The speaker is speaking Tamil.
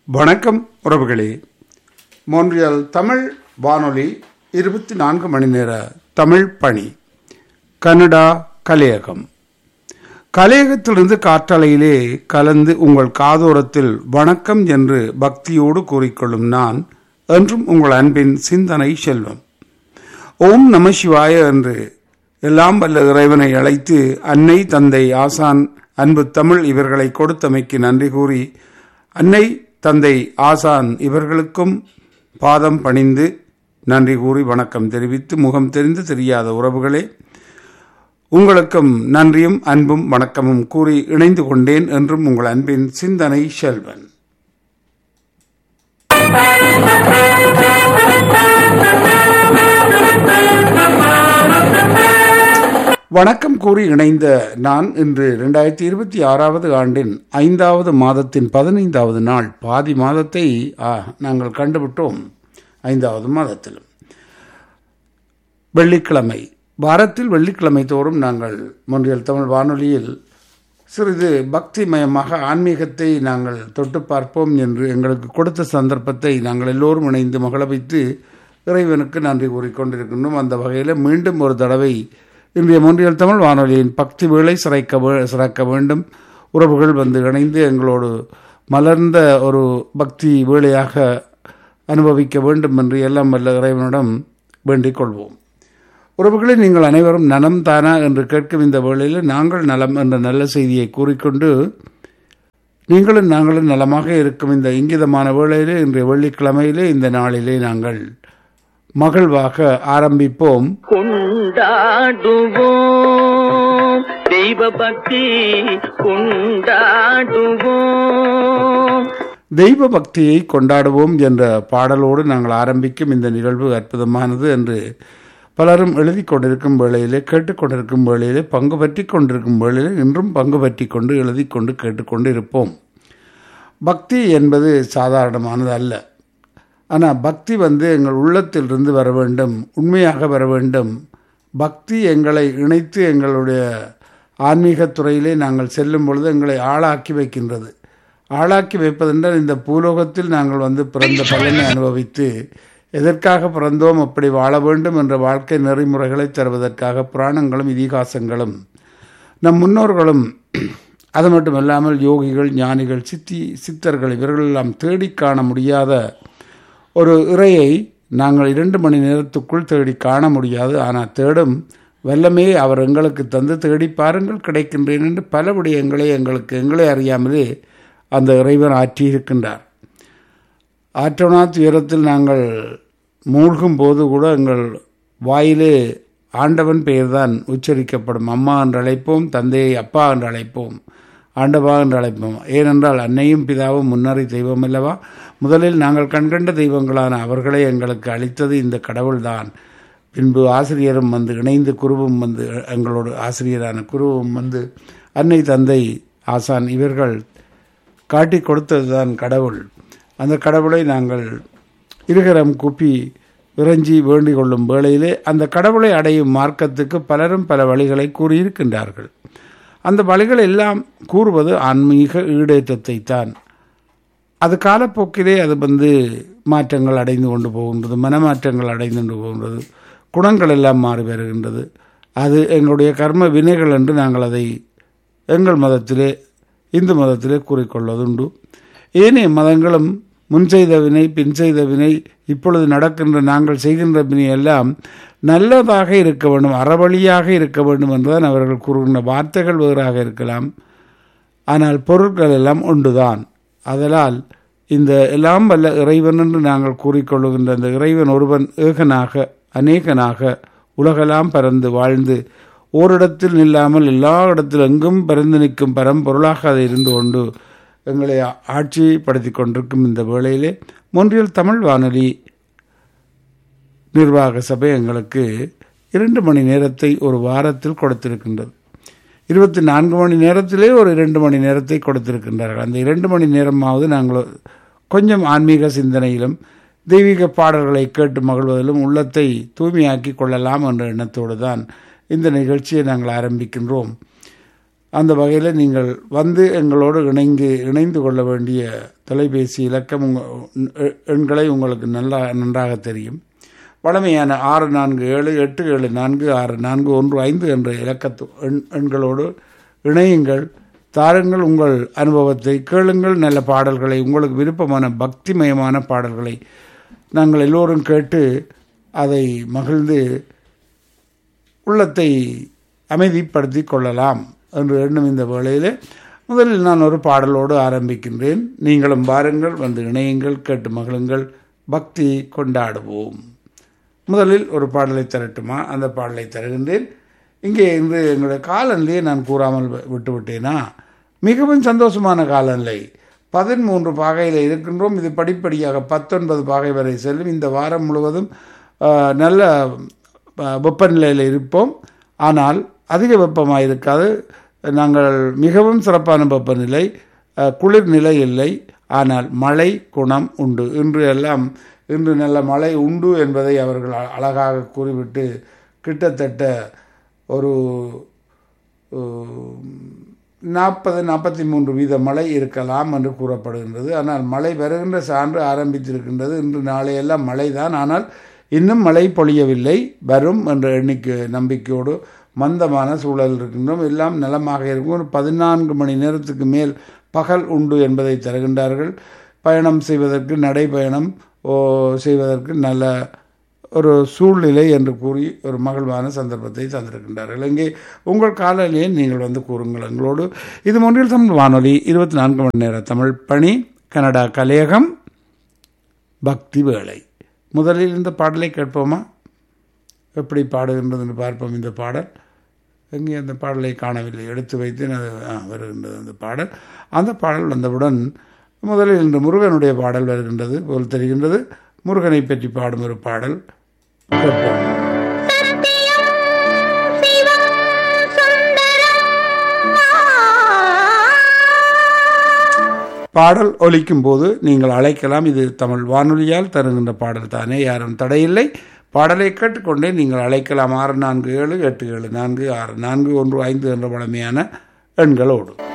வணக்கம் உறவுகளே மோன்றியல் தமிழ் வானொலி இருபத்தி நான்கு மணி நேர தமிழ் பணி கனடா கலையகம் கலையகத்திலிருந்து காற்றலையிலே கலந்து உங்கள் காதோரத்தில் வணக்கம் என்று பக்தியோடு கூறிக்கொள்ளும் நான் என்றும் உங்கள் அன்பின் சிந்தனை செல்வம் ஓம் நம சிவாய என்று எல்லாம் வல்ல இறைவனை அழைத்து அன்னை தந்தை ஆசான் அன்பு தமிழ் இவர்களை கொடுத்தமைக்கு நன்றி கூறி அன்னை தந்தை ஆசான் இவர்களுக்கும் பாதம் பணிந்து நன்றி கூறி வணக்கம் தெரிவித்து முகம் தெரிந்து தெரியாத உறவுகளே உங்களுக்கும் நன்றியும் அன்பும் வணக்கமும் கூறி இணைந்து கொண்டேன் என்றும் உங்கள் அன்பின் சிந்தனை செல்வன் வணக்கம் கூறி இணைந்த நான் இன்று இரண்டாயிரத்தி இருபத்தி ஆறாவது ஆண்டின் ஐந்தாவது மாதத்தின் பதினைந்தாவது நாள் பாதி மாதத்தை ஆ, நாங்கள் கண்டுவிட்டோம் ஐந்தாவது மாதத்திலும் வெள்ளிக்கிழமை வாரத்தில் வெள்ளிக்கிழமை தோறும் நாங்கள் மொன்றியல் தமிழ் வானொலியில் சிறிது பக்திமயமாக ஆன்மீகத்தை நாங்கள் தொட்டு பார்ப்போம் என்று எங்களுக்கு கொடுத்த சந்தர்ப்பத்தை நாங்கள் எல்லோரும் இணைந்து மகள வைத்து இறைவனுக்கு நன்றி கூறிக்கொண்டிருக்கின்றோம் அந்த வகையில் மீண்டும் ஒரு தடவை இன்றைய மொன்றியல் தமிழ் வானொலியின் பக்தி வேளை சிறைக்க வே- சிறக்க வேண்டும் உறவுகள் வந்து இணைந்து எங்களோடு மலர்ந்த ஒரு பக்தி வேளையாக அனுபவிக்க வேண்டும் என்று எல்லாம் வல்ல இறைவனிடம் வேண்டிக் கொள்வோம் உறவுகளை நீங்கள் அனைவரும் நலம் தானா என்று கேட்கும் இந்த வேளையில் நாங்கள் நலம் என்ற நல்ல செய்தியை கூறிக்கொண்டு நீங்களும் நாங்களும் நலமாக இருக்கும் இந்த இங்கிதமான வேளையிலே இன்றைய வெள்ளிக்கிழமையிலே இந்த நாளிலே நாங்கள் மகிழ்வாக ஆரம்பிப்போம் கொண்டாடுவோம் தெய்வ பக்தி கொண்டாடுவோம் தெய்வ பக்தியை கொண்டாடுவோம் என்ற பாடலோடு நாங்கள் ஆரம்பிக்கும் இந்த நிகழ்வு அற்புதமானது என்று பலரும் எழுதி கொண்டிருக்கும் வேளையிலே கேட்டுக்கொண்டிருக்கும் வேளையிலே பங்கு பற்றி கொண்டிருக்கும் வேளையிலே இன்றும் பங்கு பற்றி கொண்டு எழுதி கொண்டு கேட்டுக்கொண்டு இருப்போம் பக்தி என்பது சாதாரணமானது அல்ல ஆனால் பக்தி வந்து எங்கள் உள்ளத்திலிருந்து வர வேண்டும் உண்மையாக வர வேண்டும் பக்தி எங்களை இணைத்து எங்களுடைய ஆன்மீகத் துறையிலே நாங்கள் செல்லும் பொழுது எங்களை ஆளாக்கி வைக்கின்றது ஆளாக்கி வைப்பதென்றால் இந்த பூலோகத்தில் நாங்கள் வந்து பிறந்த பலனை அனுபவித்து எதற்காக பிறந்தோம் அப்படி வாழ வேண்டும் என்ற வாழ்க்கை நெறிமுறைகளை தருவதற்காக புராணங்களும் இதிகாசங்களும் நம் முன்னோர்களும் அது மட்டுமல்லாமல் யோகிகள் ஞானிகள் சித்தி சித்தர்கள் இவர்கள் எல்லாம் தேடி காண முடியாத ஒரு இறையை நாங்கள் இரண்டு மணி நேரத்துக்குள் தேடி காண முடியாது ஆனால் தேடும் வல்லமையை அவர் எங்களுக்கு தந்து தேடி பாருங்கள் கிடைக்கின்றேன் என்று பல விடயங்களை எங்களுக்கு எங்களை அறியாமலே அந்த இறைவன் ஆற்றியிருக்கின்றார் ஆற்றோனா துயரத்தில் நாங்கள் மூழ்கும் போது கூட எங்கள் வாயிலே ஆண்டவன் பெயர்தான் உச்சரிக்கப்படும் அம்மா என்று அழைப்போம் தந்தையை அப்பா என்று அழைப்போம் ஆண்டவா என்று அழைப்போம் ஏனென்றால் அன்னையும் பிதாவும் முன்னறி தெய்வம் அல்லவா முதலில் நாங்கள் கண்கண்ட தெய்வங்களான அவர்களை எங்களுக்கு அளித்தது இந்த கடவுள்தான் பின்பு ஆசிரியரும் வந்து இணைந்து குருவும் வந்து எங்களோட ஆசிரியரான குருவும் வந்து அன்னை தந்தை ஆசான் இவர்கள் காட்டி கொடுத்ததுதான் கடவுள் அந்த கடவுளை நாங்கள் இருகரம் கூப்பி இறைஞ்சி வேண்டிக் கொள்ளும் வேளையிலே அந்த கடவுளை அடையும் மார்க்கத்துக்கு பலரும் பல வழிகளை கூறியிருக்கின்றார்கள் அந்த வழிகள் எல்லாம் கூறுவது ஆன்மீக ஈடேற்றத்தை தான் அது காலப்போக்கிலே அது வந்து மாற்றங்கள் அடைந்து கொண்டு போகின்றது மனமாற்றங்கள் அடைந்து கொண்டு போகின்றது குணங்கள் எல்லாம் மாறி வருகின்றது அது எங்களுடைய கர்ம வினைகள் என்று நாங்கள் அதை எங்கள் மதத்திலே இந்து மதத்திலே கூறிக்கொள்வதுண்டு ஏனைய மதங்களும் முன் செய்த வினை பின் செய்த வினை இப்பொழுது நடக்கின்ற நாங்கள் செய்கின்ற வினை எல்லாம் நல்லதாக இருக்க வேண்டும் அறவழியாக இருக்க வேண்டும் என்றுதான் அவர்கள் கூறுகின்ற வார்த்தைகள் வேறாக இருக்கலாம் ஆனால் பொருட்கள் எல்லாம் ஒன்றுதான் அதனால் இந்த எல்லாம் வல்ல இறைவன் என்று நாங்கள் கூறிக்கொள்ளுகின்ற அந்த இறைவன் ஒருவன் ஏகனாக அநேகனாக உலகெல்லாம் பறந்து வாழ்ந்து ஓரிடத்தில் நில்லாமல் எல்லா இடத்தில் எங்கும் பறந்து நிற்கும் பரம்பொருளாக அதை இருந்து கொண்டு எங்களை ஆட்சிப்படுத்தி கொண்டிருக்கும் இந்த வேளையிலே மொன்றியல் தமிழ் வானொலி நிர்வாக சபை எங்களுக்கு இரண்டு மணி நேரத்தை ஒரு வாரத்தில் கொடுத்திருக்கின்றது இருபத்தி நான்கு மணி நேரத்திலே ஒரு இரண்டு மணி நேரத்தை கொடுத்திருக்கின்றார்கள் அந்த இரண்டு மணி நேரமாவது நாங்கள் கொஞ்சம் ஆன்மீக சிந்தனையிலும் தெய்வீக பாடல்களை கேட்டு மகிழ்வதிலும் உள்ளத்தை தூய்மையாக்கி கொள்ளலாம் என்ற எண்ணத்தோடு தான் இந்த நிகழ்ச்சியை நாங்கள் ஆரம்பிக்கின்றோம் அந்த வகையில் நீங்கள் வந்து எங்களோடு இணைந்து இணைந்து கொள்ள வேண்டிய தொலைபேசி இலக்கம் உங்கள் எண்களை உங்களுக்கு நல்லா நன்றாக தெரியும் வழமையான ஆறு நான்கு ஏழு எட்டு ஏழு நான்கு ஆறு நான்கு ஒன்று ஐந்து என்ற இலக்கத்து எண் எண்களோடு இணையுங்கள் தாருங்கள் உங்கள் அனுபவத்தை கேளுங்கள் நல்ல பாடல்களை உங்களுக்கு விருப்பமான பக்திமயமான பாடல்களை நாங்கள் எல்லோரும் கேட்டு அதை மகிழ்ந்து உள்ளத்தை அமைதிப்படுத்தி கொள்ளலாம் என்று எண்ணும் இந்த வேளையிலே முதலில் நான் ஒரு பாடலோடு ஆரம்பிக்கின்றேன் நீங்களும் பாருங்கள் வந்து இணையுங்கள் கேட்டு மகிழுங்கள் பக்தி கொண்டாடுவோம் முதலில் ஒரு பாடலை தரட்டுமா அந்த பாடலை தருகின்றேன் இங்கே இன்று எங்களுடைய காலநிலையை நான் கூறாமல் விட்டுவிட்டேனா மிகவும் சந்தோஷமான காலநிலை பதிமூன்று பாகையில் இருக்கின்றோம் இது படிப்படியாக பத்தொன்பது பாகை வரை செல்லும் இந்த வாரம் முழுவதும் நல்ல வெப்பநிலையில் இருப்போம் ஆனால் அதிக வெப்பமாக இருக்காது நாங்கள் மிகவும் சிறப்பான வெப்பநிலை குளிர்நிலை இல்லை ஆனால் மழை குணம் உண்டு இன்று எல்லாம் இன்று நல்ல மழை உண்டு என்பதை அவர்கள் அழகாக கூறிவிட்டு கிட்டத்தட்ட ஒரு நாற்பது நாற்பத்தி மூன்று வீத மழை இருக்கலாம் என்று கூறப்படுகின்றது ஆனால் மழை வருகின்ற சான்று ஆரம்பித்திருக்கின்றது இன்று நாளையெல்லாம் மழை தான் ஆனால் இன்னும் மழை பொழியவில்லை வரும் என்ற எண்ணிக்கை நம்பிக்கையோடு மந்தமான சூழல் இருக்கின்றோம் எல்லாம் நலமாக இருக்கும் ஒரு பதினான்கு மணி நேரத்துக்கு மேல் பகல் உண்டு என்பதை தருகின்றார்கள் பயணம் செய்வதற்கு நடைப்பயணம் செய்வதற்கு நல்ல ஒரு சூழ்நிலை என்று கூறி ஒரு மகிழ்வான சந்தர்ப்பத்தை தந்திருக்கின்றார்கள் இங்கே உங்கள் காலையிலேயே நீங்கள் வந்து கூறுங்கள் எங்களோடு இது ஒன்றில் தமிழ் வானொலி இருபத்தி நான்கு மணி நேர தமிழ் பணி கனடா கலையகம் பக்தி வேலை முதலில் இந்த பாடலை கேட்போமா எப்படி பாடுகின்றது என்று பார்ப்போம் இந்த பாடல் எங்கே அந்த பாடலை காணவில்லை எடுத்து வைத்து அது வருகின்றது அந்த பாடல் அந்த பாடல் வந்தவுடன் முதலில் இன்று முருகனுடைய பாடல் வருகின்றது போல் தெரிகின்றது முருகனை பற்றி பாடும் ஒரு பாடல் கேட்போம் பாடல் ஒலிக்கும் போது நீங்கள் அழைக்கலாம் இது தமிழ் வானொலியால் தருகின்ற பாடல் தானே யாரும் தடையில்லை பாடலை கேட்டுக்கொண்டே நீங்கள் அழைக்கலாம் ஆறு நான்கு ஏழு எட்டு ஏழு நான்கு ஆறு நான்கு ஒன்று ஐந்து என்ற பழமையான எண்களோடு